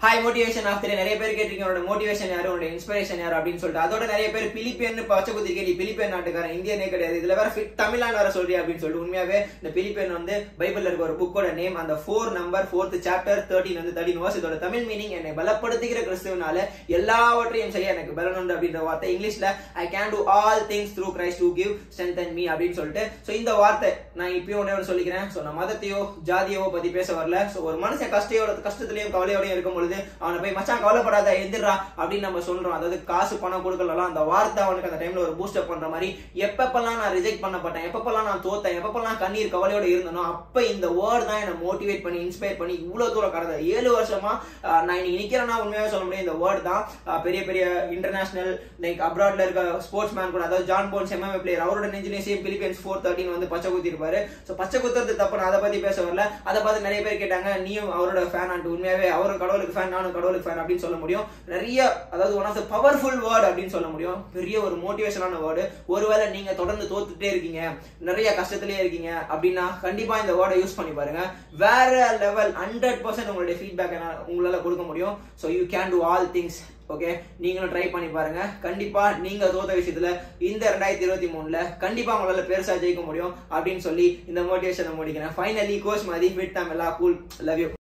hi motivation after நிறைய பேர் கேட்டிருக்கீங்க உன்னோட மோட்டிவேஷன் யாரு உன்னோட இன்ஸ்பிரேஷன் யாரு அப்படின்னு சொல்லிட்டு அதோட நிறைய பேர் பிலிப்பியன் பச்சை குத்திருக்கே நீ பிலிப்பியன் நாட்டுக்காரன் இந்தியனே கிடையாது இதுல வேற fit தமிழ்நாடு வர சொல்றியா அப்படின்னு சொல்லிட்டு உண்மையாவே இந்த பிலிப்பியன் வந்து பைபிள்ல இருக்க ஒரு புக்கோட நேம் அந்த four number fourth chapter thirteen வந்து தேர்ட்டின் வர்ஸ் இதோட தமிழ் மீனிங் என்னை பலப்படுத்துகிற கிறிஸ்துவனால எல்லாவற்றையும் செய்ய எனக்கு பலன் உண்டு அப்படின்ற வார்த்தை இங்கிலீஷ்ல I can do all things through Christ to give strengthen me அப்படின்னு சொல்லிட்டு சோ இந்த வார்த்தை நான் இப்பயும் ஒண்ணே ஒன்று சொல்லிக்கிறேன் சோ நான் மதத்தையோ ஜாதியோ பத்தி பேச வரல சோ ஒரு மனுஷன் கஷ்டையோட கஷ்டத்திலையும் கவலையோடயும் இருக்கும் பொழுது அவனை போய் மச்சான் கவலைப்படாத எந்திரா அப்படின்னு நம்ம சொல்றோம் அதாவது காசு பணம் கொடுக்கலாம் அந்த வார்த்தை அவனுக்கு அந்த டைம்ல ஒரு பூஸ்டப் பண்ற மாதிரி எப்பப்பெல்லாம் நான் ரிஜெக்ட் பண்ணப்பட்டேன் எப்பப்பெல்லாம் நான் தோத்தேன் எப்பப்பெல்லாம் கண்ணீர் கவலையோட இருந்தனோ அப்ப இந்த வேர்ட் தான் என்ன மோட்டிவேட் பண்ணி இன்ஸ்பயர் பண்ணி இவ்வளவு தூரம் கடந்த ஏழு வருஷமா ஆஹ், நான் இன்னைக்கு நிக்கிறேன்னா உண்மையாவே சொல்ல முடியும் இந்த வேர்ட் தான் ஆஹ், பெரிய பெரிய இன்டர்நேஷனல் லைக் அப்ராட்ல இருக்க ஸ்போர்ட்ஸ் மேன் கூட அதாவது ஜான் போன்ஸ் எம்எம்ஏ பிளேயர் அவரோட நெஞ்சினேசியம் பிலிப்பியன்ஸ் ஃபோர் தேர்ட்டின் வந்து பச்சை குத்தி இருப்பாரு ஸோ பச்சை குத்துறது தப்பு நான் அதை பத்தி பேச வரல அதை பார்த்து நிறைய பேர் கேட்டாங்க நீயும் அவரோட ஃபேன் ஆண்டு உண்மையாவே அவரும் கடவுளுக்கு ஃபேன் நானும் கடவுளுக்கு ஃபேன் அப்படின்னு சொல்ல முடியும் நிறைய அதாவது one of the powerful word அப்படின்னு சொல்ல முடியும் பெரிய ஒரு மோட்டிவேஷனான வேர்டு ஒருவேளை நீங்க தொடர்ந்து தோத்துட்டே இருக்கீங்க நிறைய கஷ்டத்திலே இருக்கீங்க அப்படின்னா கண்டிப்பா இந்த வேர்டை யூஸ் பண்ணி பாருங்க வேற லெவல் ஹண்ட்ரட் பர்சன்ட் உங்களுடைய ஃபீட்பேக் உங்களால கொடுக்க முடியும் so you can do all things okay நீங்களும் ட்ரை பண்ணி பாருங்க கண்டிப்பா நீங்க தோத்த விஷயத்துல இந்த ரெண்டாயிரத்தி இருபத்தி மூணுல கண்டிப்பா உங்களால பெருசா ஜெயிக்க முடியும் அப்படின்னு சொல்லி இந்த மோட்டிவேஷனை முடிக்கிறேன் ஃபைனலி கோச் மாதிரி ஃபிட் தமிழா கூல் லவ் யூ